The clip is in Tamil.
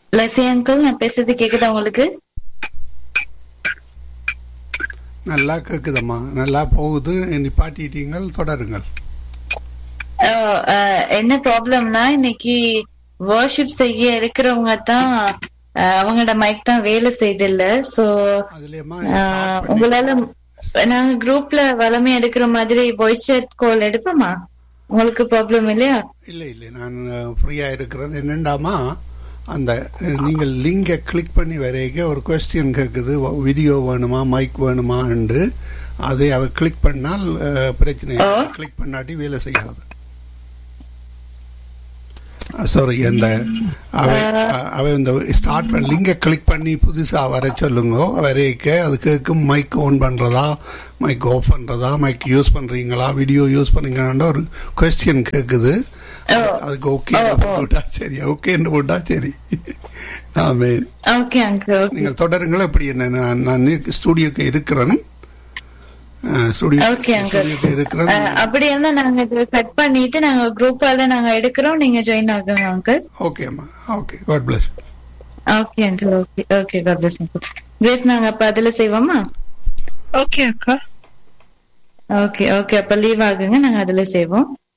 லசி அங்கிள் நான் பேசுறது கேக்குதா உங்களுக்கு நல்லா கேக்குதம்மா நல்லா போகுது நிப்பாட்டிட்டீங்கள் தொடருங்கள் அஹ், அஹ், என்ன ப்ராப்ளம்னா இன்னைக்கு வர்ஷிப் செய்ய இருக்கிறவங்க தான் அஹ், அவங்களோட மைக் தான் வேலை செய்தில்ல சோ அதுலயமா உங்களால நாங்க குரூப்ல வளமை எடுக்கிற மாதிரி வாய்ஸ் chat கால் எடுப்போமா உங்களுக்கு ப்ராப்ளம் இல்லையா இல்ல இல்ல நான் ஃப்ரீயா இருக்கிறேன் என்னண்டாமா அந்த அஹ், நீங்கள் லிங்கை கிளிக் பண்ணி வரைக்க ஒரு கொஸ்டின் கேட்குது வீடியோ வேணுமா மைக் வேணுமான்னு அதை அவ கிளிக் பண்ணால் அஹ், பிரச்சனை கிளிக் பண்ணாட்டி வேலை செய்யாது சாரி அந்த அவ அவ இந்த ஸ்டார்ட் பண்ண லிங்கை கிளிக் பண்ணி புதுசா வர சொல்லுங்க வரைக்க அது கேட்கும் மைக் ஆன் பண்றதா மைக் ஆஃப் பண்றதா மைக் யூஸ் பண்றீங்களா வீடியோ யூஸ் பண்றீங்களான்ற ஒரு கொஸ்டின் கேக்குது அதுக்கு ஓகே போட்டா சரி ஓகேன்னு போட்டா சரி ஆமே ஓகே அங்கிள் ஓகே நீங்கள் தொடருங்கள் எப்படி என்ன நான் நான் ஸ்டுடியோக்கு இருக்கிறேன் ஸ்டுடியோ Okay, uncle. ஸ்டுடியோக்கு இருக்கிறேன் அஹ், அப்படி இருந்தா நாங்க இது கட் பண்ணிட்டு நாங்க குரூப்பால நாங்க எடுக்கிறோம் நீங்க ஜாயின் ஆகுங்க அங்கிள் ஓகே அம்மா okay God bless okay uncle okay okay God bless uncle grace நாங்க அப்ப அதுல செய்வோமா ஓகே அக்கா ஓகே ஓகே அப்ப லீவ் ஆகுங்க நாங்க அதுல செய்வோம்